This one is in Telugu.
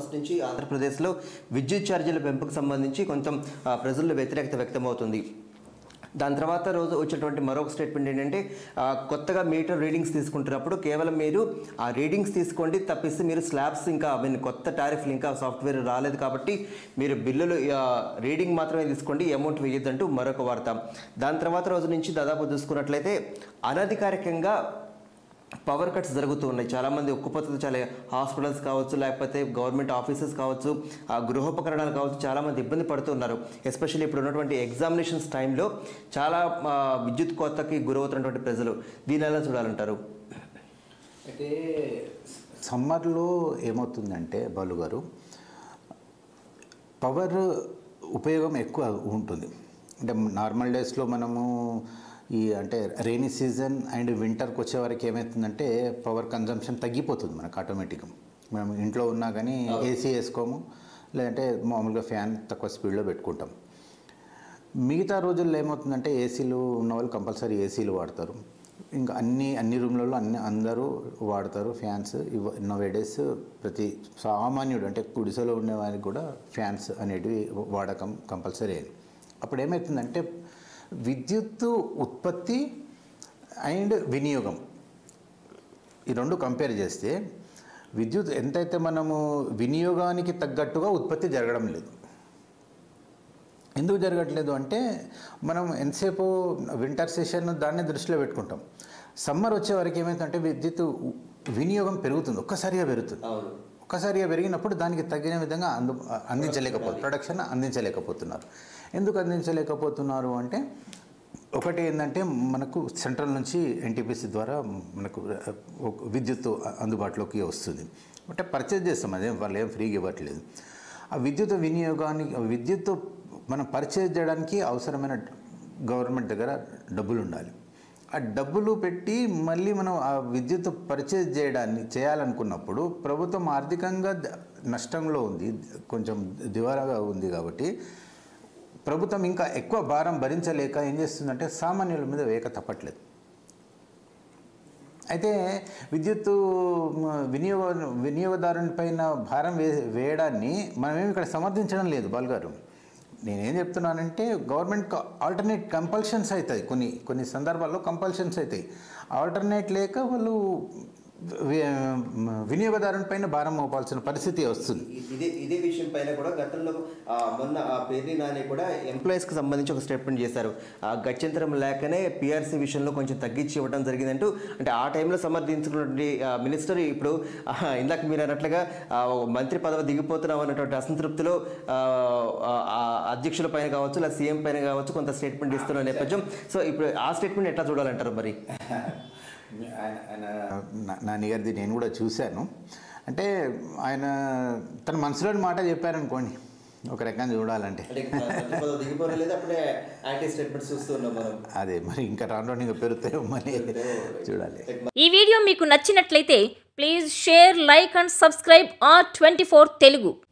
ఫస్ట్ నుంచి ఆంధ్రప్రదేశ్లో విద్యుత్ ఛార్జీల పెంపుకు సంబంధించి కొంచెం ఆ, ప్రజల్లో వ్యతిరేకత వ్యక్తమవుతుంది దాని తర్వాత రోజు వచ్చేటువంటి మరొక స్టేట్మెంట్ ఏంటంటే ఆ, కొత్తగా మీటర్ రీడింగ్స్ తీసుకుంటున్నప్పుడు కేవలం మీరు ఆ రీడింగ్స్ తీసుకోండి తప్పిస్తే మీరు స్లాబ్స్ ఇంకా ఐ మీన్ కొత్త టారిఫ్లు ఇంకా సాఫ్ట్వేర్ రాలేదు కాబట్టి మీరు బిల్లులు ఆ, రీడింగ్ మాత్రమే తీసుకోండి అమౌంట్ వేయొద్దంటూ మరొక వార్త దాని తర్వాత రోజు నుంచి దాదాపు చూసుకున్నట్లయితే అనధికారికంగా పవర్ కట్స్ జరుగుతూ ఉన్నాయి చాలామంది ఉక్కుపోతతో చాలా హాస్పిటల్స్ కావచ్చు లేకపోతే గవర్నమెంట్ ఆఫీసెస్ కావచ్చు ఆ గృహోపకరణాలు కావచ్చు చాలామంది ఇబ్బంది పడుతున్నారు ఎస్పెషల్లీ ఇప్పుడు ఉన్నటువంటి ఎగ్జామినేషన్స్ టైంలో చాలా ఆ, విద్యుత్ కోతకి గురవుతున్నటువంటి ప్రజలు దీని ఎలా చూడాలంటారు అయితే సమ్మర్లో ఏమవుతుందంటే బాలు గారు పవర్ ఉపయోగం ఎక్కువ ఉంటుంది అంటే నార్మల్ డేస్లో మనము ఈ అంటే రైనీ సీజన్ అండ్ వింటర్కి వచ్చే వరకు ఏమవుతుందంటే పవర్ కన్జంప్షన్ తగ్గిపోతుంది మనకు ఆటోమేటిక్గా మనం ఇంట్లో ఉన్నా కానీ ఏసీ వేసుకోము లేదంటే మామూలుగా ఫ్యాన్ తక్కువ స్పీడ్లో పెట్టుకుంటాం మిగతా రోజుల్లో ఏమవుతుందంటే ఏసీలు ఉన్న వాళ్ళు కంపల్సరీ ఏసీలు వాడతారు ఇంకా అన్ని అన్ని రూమ్లలో అన్ని అందరూ వాడతారు ఫ్యాన్స్ ఇవ నవేడేస్ ప్రతి సామాన్యుడు అంటే గుడిసెలో ఉండే వారికి కూడా ఫ్యాన్స్ అనేటివి వాడకం కంపల్సరీ అయింది అప్పుడు ఏమవుతుందంటే విద్యుత్ ఉత్పత్తి అండ్ వినియోగం ఈ రెండు కంపేర్ చేస్తే విద్యుత్ ఎంతైతే మనము వినియోగానికి తగ్గట్టుగా ఉత్పత్తి జరగడం లేదు ఎందుకు జరగట్లేదు అంటే మనం ఎంతసేపు వింటర్ సెషన్ దాన్ని దృష్టిలో పెట్టుకుంటాం సమ్మర్ వచ్చే వరకు ఏమైందంటే విద్యుత్ వినియోగం పెరుగుతుంది ఒక్కసారిగా పెరుగుతుంది అవును ఒక్కసారిగా పెరిగినప్పుడు దానికి తగిన విధంగా అందు అందించలేకపోతుంది ప్రొడక్షన్ అందించలేకపోతున్నారు ఎందుకు అందించలేకపోతున్నారు అంటే ఒకటి ఏంటంటే మనకు సెంట్రల్ నుంచి ఎన్టీపీసీ ద్వారా మనకు ఒక విద్యుత్ అందుబాటులోకి వస్తుంది అంటే పర్చేజ్ చేస్తాం అదే వాళ్ళు ఏం ఫ్రీగా ఇవ్వట్లేదు ఆ విద్యుత్ వినియోగానికి విద్యుత్ మనం పర్చేజ్ చేయడానికి అవసరమైన గవర్నమెంట్ దగ్గర డబ్బులు ఉండాలి ఆ డబ్బులు పెట్టి మళ్ళీ మనం ఆ విద్యుత్ పర్చేజ్ చేయడాన్ని చేయాలనుకున్నప్పుడు ప్రభుత్వం ఆర్థికంగా ద- నష్టంలో ఉంది కొంచెం దివారాగా ఉంది కాబట్టి ప్రభుత్వం ఇంకా ఎక్కువ భారం భరించలేక ఏం చేస్తుందంటే సామాన్యుల మీద వేయక తప్పట్లేదు అయితే విద్యుత్ మ, వినియోగ వినియోగదారుని పైన భారం వే వేయడాన్ని మనమేమి ఇక్కడ సమర్థించడం లేదు బాలుగారు నేనేం చెప్తున్నానంటే గవర్నమెంట్ ఆల్టర్నేట్ కంపల్షన్స్ అవుతాయి కొన్ని కొన్ని సందర్భాల్లో కంపల్షన్స్ అవుతాయి ఆల్టర్నేట్ లేక వాళ్ళు వి- వినియోగదారుని పైన భారం మోపాల్సిన పరిస్థితి వస్తుంది ఇదే ఇదే విషయం పైన కూడా గతంలో ఆ, మొన్న ఆ పేర్ని నాని కూడా ఎంప్లాయీస్కి సంబంధించి ఒక స్టేట్మెంట్ చేశారు ఆ గత్యంతరం లేకనే పిఆర్సీ విషయంలో కొంచెం తగ్గించి ఇవ్వడం జరిగిందంటూ అంటే ఆ టైంలో సమర్థించుకున్నటువంటి ఆ, మినిస్టర్ ఇప్పుడు ఆ, ఇందాక మీరు అన్నట్లుగా ఆ, ఒక మంత్రి పదవి దిగిపోతున్నాం అన్నటువంటి అసంతృప్తిలో ఆ, ఆ, ఆ అధ్యక్షుల పైన కావచ్చు లేదా సీఎం పైన కావచ్చు కొంత స్టేట్మెంట్ ఇస్తున్న నేపథ్యం సో ఇప్పుడు ఆ స్టేట్మెంట్ ఎట్లా చూడాలంటారు మరి ఆయన ఆయన నా- నాని గారిది నేను కూడా చూశాను అంటే ఆయన తన మనసులోని మాట చెప్పారనుకోండి ఒక రకంగా చూడాలంటే అంటే మంత్రి పదవి దిగిపోవడం లేదు అప్పుడే యాంటీ స్టేట్మెంట్స్ చూస్తున్నాం మనం అదే మరి ఇంకా రాను రాను ఇంకా పెరుగుతాయో మరి చూడాలి ఈ వీడియో మీకు నచ్చినట్లయితే please share like and subscribe R twenty Telugu